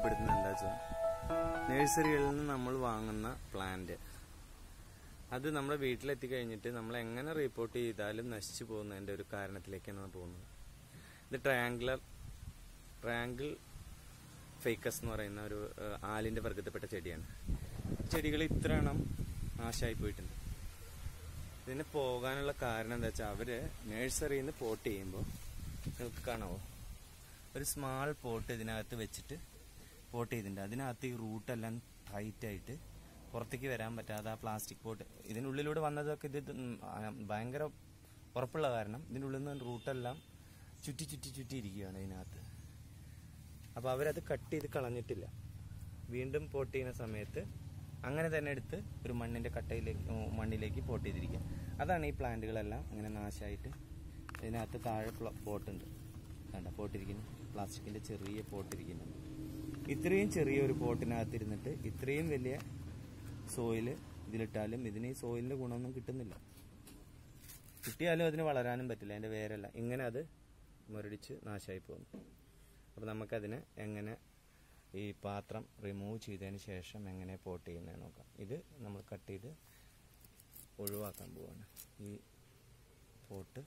പരിചയപ്പെടുത്തുന്നത് എന്താ വെച്ചാൽ നഴ്സറികളിൽ നിന്ന് നമ്മൾ വാങ്ങുന്ന പ്ലാന്റ് അത് നമ്മുടെ വീട്ടിലെത്തി കഴിഞ്ഞിട്ട് നമ്മൾ എങ്ങനെ റിപ്പോർട്ട് ചെയ്താലും നശിച്ചു പോകുന്നതിൻ്റെ ഒരു കാരണത്തിലേക്കാണ് പോകുന്നത് ഇത് ട്രയാങ്കുലർ ട്രയാങ്കിൾ ഫേക്കസ് എന്ന് പറയുന്ന ഒരു ഏഹ്, ആലിന്റെ വർഗത്തിൽപ്പെട്ട ചെടിയാണ് ചെടികൾ ഇത്ര എണ്ണം നാശമായി പോയിട്ടുണ്ട് ഇതിന് പോകാനുള്ള കാരണം എന്താ വെച്ചാൽ അവര് നഴ്സറിയിൽ നിന്ന് പോട്ട് ചെയ്യുമ്പോൾ നിങ്ങൾക്ക് കാണാവോ ഒരു സ്മാൾ പോട്ട് ഇതിനകത്ത് വെച്ചിട്ട് പോട്ട് ചെയ്തിട്ടുണ്ട് അതിനകത്ത് ഈ റൂട്ടെല്ലാം ടൈറ്റ് ആയിട്ട് പുറത്തേക്ക് വരാൻ പറ്റാതെ ആ പ്ലാസ്റ്റിക് പോട്ട് ഇതിനുള്ളിലൂടെ വന്നതൊക്കെ ഇത് ഉം, ആ, ഭയങ്കര ഉറപ്പുള്ള കാരണം ഇതിൻ്റെ ഉള്ളിൽ നിന്ന് റൂട്ടെല്ലാം ചുറ്റി ചുറ്റി ചുറ്റി ഇരിക്കുകയാണ് ഇതിനകത്ത് അപ്പോൾ അവരത് കട്ട് ചെയ്ത് കളഞ്ഞിട്ടില്ല വീണ്ടും പോട്ട് ചെയ്യുന്ന സമയത്ത് അങ്ങനെ തന്നെ എടുത്ത് ഒരു മണ്ണിൻ്റെ കട്ടയിലേക്ക് ഉം, മണ്ണിലേക്ക് പോട്ട് ചെയ്തിരിക്കുക അതാണ് ഈ പ്ലാന്റുകളെല്ലാം അങ്ങനെ നാശമായിട്ട് ഇതിനകത്ത് താഴെ പോട്ടുണ്ട് കണ്ട പോട്ടിരിക്കുന്നു പ്ലാസ്റ്റിക്കിൻ്റെ ചെറിയ പോട്ടിരിക്കുന്നു ഇത്രയും ചെറിയ ഒരു പോട്ടിനകത്ത് ഇരുന്നിട്ട് ഇത്രയും വലിയ സോയിൽ ഇതിലിട്ടാലും ഇതിന് ഈ സോയിലിൻ്റെ ഗുണമൊന്നും കിട്ടുന്നില്ല കിട്ടിയാലും അതിന് വളരാനും പറ്റില്ല അതിൻ്റെ വേരല്ല ഇങ്ങനെ അത് മുരടിച്ച് നാശമായി പോകുന്നു അപ്പോൾ നമുക്കതിന് എങ്ങനെ ഈ പാത്രം റിമൂവ് ചെയ്തതിന് ശേഷം എങ്ങനെ പോട്ട് ചെയ്യുന്നത് നോക്കാം ഇത് നമ്മൾ കട്ട് ചെയ്ത് ഒഴിവാക്കാൻ പോവാണ് ഈ പോട്ട്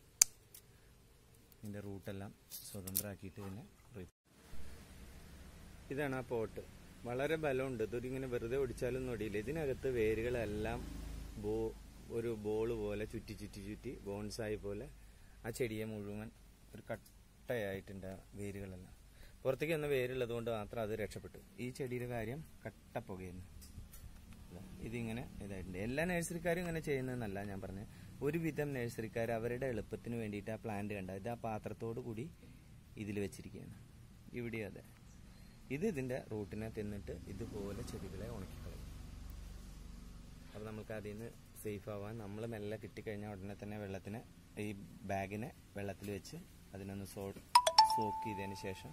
ഇതിൻ്റെ റൂട്ടെല്ലാം സ്വതന്ത്രമാക്കിയിട്ട് ഇതിനെ re- ഇതാണ് ആ പോട്ട് വളരെ ബലമുണ്ട് ഇതൊരിങ്ങനെ വെറുതെ ഒടിച്ചാലൊന്നും ഒടിയില്ല ഇതിനകത്ത് വേരുകളെല്ലാം ബോ ഒരു ബോൾ പോലെ ചുറ്റി ചുറ്റി ചുറ്റി ബോൺസായി പോലെ ആ ചെടിയെ മുഴുവൻ ഒരു കട്ടയായിട്ടുണ്ട് ആ വേരുകളെല്ലാം പുറത്തേക്ക് വന്ന വേരുള്ളത് കൊണ്ട് മാത്രം അത് രക്ഷപ്പെട്ടു ഈ ചെടിയുടെ കാര്യം കട്ടപ്പുകയെന്ന് ഇതാ, ഇതിങ്ങനെ ഇതായിട്ടുണ്ട് എല്ലാ നഴ്സറിക്കാരും ഇങ്ങനെ ചെയ്യുന്നതെന്നല്ല ഞാൻ പറഞ്ഞത് ഒരുവിധം നഴ്സറിക്കാർ അവരുടെ എളുപ്പത്തിന് വേണ്ടിയിട്ട് ആ പ്ലാന്റ് കണ്ട ഇത് ആ പാത്രത്തോടു കൂടി ഇതിൽ വെച്ചിരിക്കുകയാണ് ഇവിടെ അതെ ഇത് ഇതിന്റെ റൂട്ടിനെ തിന്നിട്ട് ഇതുപോലെ ചെടികളെ ഉണക്കിക്കളയും അപ്പോൾ നമുക്ക് അതിൽ നിന്ന് സേഫ് ആവാൻ നമ്മൾ മെല്ലെ കിട്ടിക്കഴിഞ്ഞാൽ ഉടനെ തന്നെ വെള്ളത്തിന് ഈ ബാഗിനെ വെള്ളത്തിൽ വെച്ച് അതിനൊന്ന് സോ സോക്ക് ചെയ്തതിന് ശേഷം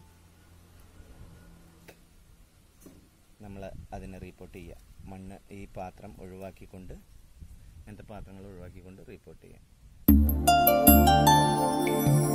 നമ്മൾ അതിനെ റിപ്പോർട്ട് ചെയ്യുക മണ്ണ് ഈ പാത്രം ഒഴിവാക്കിക്കൊണ്ട് അങ്ങനത്തെ പാത്രങ്ങൾ ഒഴിവാക്കിക്കൊണ്ട് റിപ്പോർട്ട് ചെയ്യുക